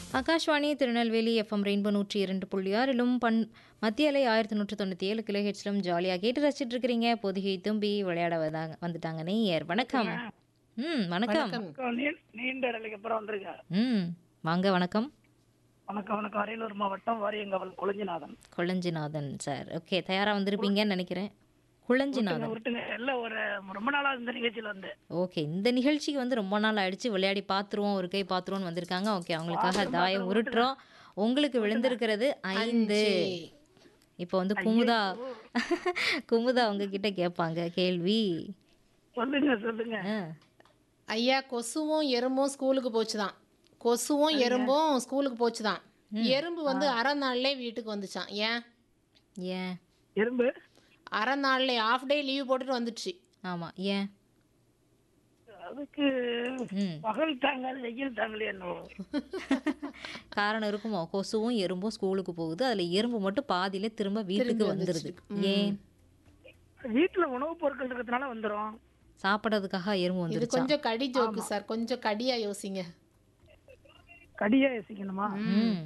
Akashvani Tirunelveli FM rainbow நூற்றி இரண்டு புள்ளி ஆறிலும் பண் மத்திய அலை ஆயிரத்தி நூற்றி தொண்ணூற்றி ஏழு கிலோ ஹெச்லும் ஜாலியாக கேட்டு ரசிச்சிட்டு இருக்கிறீங்க பொதிகை தும்பி விளையாட வந்தாங்க வந்துட்டாங்க நேயர் வணக்கம் ம் வணக்கம் வணக்கம். நீ- நீண்ட இடைவெளிக்கு அப்புறம் வந்திருக்க ம் வாங்க வணக்கம் வணக்கம் வணக்கம் அரியலூர் மாவட்டம் வாரியங்கவல் கொளஞ்சிநாதன் கொளஞ்சிநாதன் சார் ஓகே தயாராக வந்திருப்பீங்கன்னு நினைக்கிறேன் குளஞ்சிநாதன் விட்டுங்க எல்லாம் ஒரு ரொம்ப நாளா இந்த நிகழ்ச்சியில் வந்து ஓகே இந்த நிகழ்ச்சிக்கு வந்து ரொம்ப நாள் ஆயிடுச்சு விளையாடி பார்த்துருவோம் ஒரு கை பார்த்துருவோம்னு வந்திருக்காங்க ஓகே அவங்களுக்காக தாயம் உருட்டுறோம் உங்களுக்கு விழுந்திருக்கிறது ஐந்து இப்போ வந்து குமுதா குமுதா உங்ககிட்ட கேட்பாங்க கேள்வி சொல்லுங்க சொல்லுங்க ஆ, ஐயா கொசுவும் எறும்பும் ஸ்கூலுக்கு போச்சுதான் கொசுவும் எறும்பும் ஸ்கூலுக்கு போச்சுதான் எறும்பு வந்து அரை நாள்லே வீட்டுக்கு வந்துச்சான் ஏன் ஏன் எறும்பு அரை நாள்லே ஆஃப் டே லீவ் போட்டுட்டு வந்துடுச்சு ஆமாம் ஏன் அதுக்கு ம் பகல் தாங்காது வெயில் தாங்கலையே என்னவோ காரணம் இருக்குமோ கொசுவும் எறும்பும் ஸ்கூலுக்கு போகுது அதில் எறும்பு மட்டும் பாதியில திரும்ப வீட்டுக்கு வந்துடுது ஏன் வீட்டுல உணவுப் பொருட்கள் இருக்கிறதுனால வந்துரும் சாப்பிட்றதுக்காக எறும்பு இது வந்துருச்சா கொஞ்சம் கடி ஜோக்கு சார் கொஞ்சம் கடியா யோசிங்க கடியா யோசிக்கணுமா ம்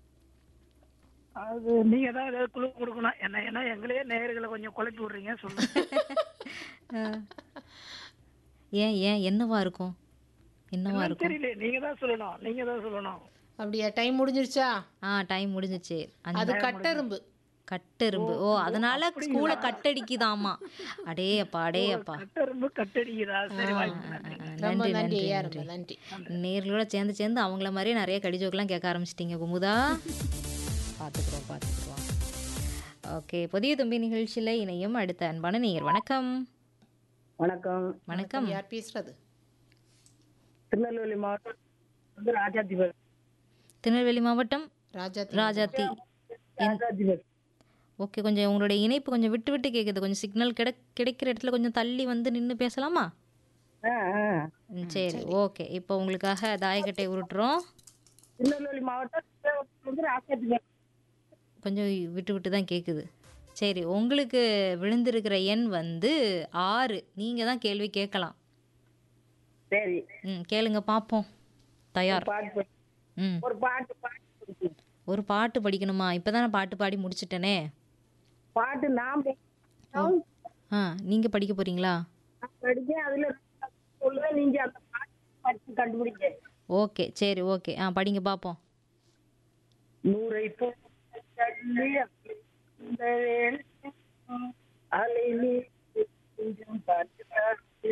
அது நீங்க தான் ஏதாவது குழு கொடுக்கணும் என்ன ஏன்னா எங்களையே நேயர்களை கொஞ்சம் குழப்பி விடுறீங்க சொல்லுங்க ஏன் ஏன் என்னவா இருக்கும் என்னவா என்னன்னு இருக்கும் தெரியல நீங்க தான் சொல்லணும் நீங்க தான் சொல்லணும் அப்படியா டைம் முடிஞ்சிருச்சா ஆ டைம் முடிஞ்சிச்சு அது அஞ்சு கட்டெரும்பு கட்டெரும்பு ஓ அதனால ஸ்கூலை கட்டடிக்குதாமா அடே அப்பா அடே அப்பா கட்டெரும்பு கட்டடிக்குதா சரி வாய்ப்பு நன்றி. ரொம்ப நன்றி நன்றி நன்றி ஐயா நன்றி ரொம்ப நன்றி நேர்களோட சேர்ந்து சேர்ந்து அவங்கள மாதிரியே நிறைய கடிஜோக்கெல்லாம் கேட்க ஆரம்பிச்சிட்டீங்க குமுதா பார்த்துக்குறோம் பார்த்துக்குறோம் ஓகே புதிய தும்பி நிகழ்ச்சியில் இணையும் அடுத்த அன்பான நேயர் வணக்கம் வணக்கம் வணக்கம் யார் பேசுறது திருநெல்வேலி மாவட்டம் வந்து ராஜாதிபர் திருநெல்வேலி மாவட்டம் ராஜா ராஜாத்தி ராஜாதிபர் ஓகே கொஞ்சம் உங்களுடைய இணைப்பு கொஞ்சம் விட்டு விட்டு கேட்குது கொஞ்சம் சிக்னல் கிடை கிடைக்கிற இடத்துல கொஞ்சம் தள்ளி வந்து நின்று பேசலாமா ஆ ஆ ம், சரி ஓகே இப்போ உங்களுக்காக தாயக்கட்டை உருட்டுறோம் திருநெல்வேலி மாவட்டம் வந்து ராஜாதிபர் கொஞ்சம் விட்டு விட்டு தான் கேட்குது சரி உங்களுக்கு விழுந்திருக்கிற எண் வந்து ஆறு நீங்கள் தான் கேள்வி கேட்கலாம் சரி ம் கேளுங்க பார்ப்போம் தயார் பாட்டு படி- ம் ஒரு பாட்டு பாட்டு படிச்சு. ஒரு பாட்டு படிக்கணுமா இப்போ தானே பாட்டு பாடி முடிச்சிட்டனே பாட்டு நான் படி- நான் ஆ நீங்கள் படிக்க போகிறீங்களா படிச்சேன் அதுல சொல்லுவேன் நீங்க அந்த பாட்டு படிச்சு கண்டுபிடிங்க ஓகே சரி ஓகே ஆ படிங்க பார்ப்போம் நூறை போ தள்ளி அந்த வேளைக்கும் அலை நீர் கொஞ்சம் பார்த்து பார்த்து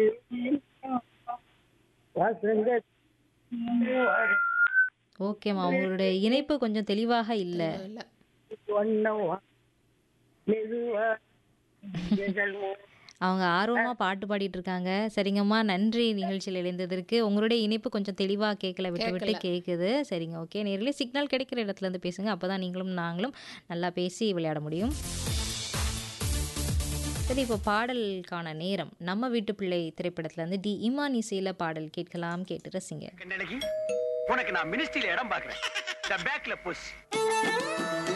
வசந்த ஓகேம்மா உங்களுடைய இணைப்பு கொஞ்சம் தெளிவாக இல்லை இல்ல ஒன்னவா மெதுவா இதழ் மூ- அவங்க ஆர்வமாக பாட்டு பாடிட்டு இருக்காங்க சரிங்கம்மா நன்றி நிகழ்ச்சியில் இணைந்ததற்கு உங்களுடைய இணைப்பு கொஞ்சம் தெளிவாக கேட்கல விட்டு விட்டு கேட்குது சரிங்க ஓகே நேரில் சிக்னல் கிடைக்கிற இடத்துல இருந்து பேசுங்க அப்போ தான் நீங்களும் நாங்களும் நல்லா பேசி விளையாட முடியும் சரி இப்போ பாடலுக்கான நேரம் நம்ம வீட்டு பிள்ளை திரைப்படத்துல இருந்து டி இமான் இசையில் பாடல் கேட்கலாம் கேட்டு ரசிங்க கண்ணழகி உனக்கு நான் மினிஸ்ட்ரியில இடம் பாக்குறேன் பேக்ல புஷ்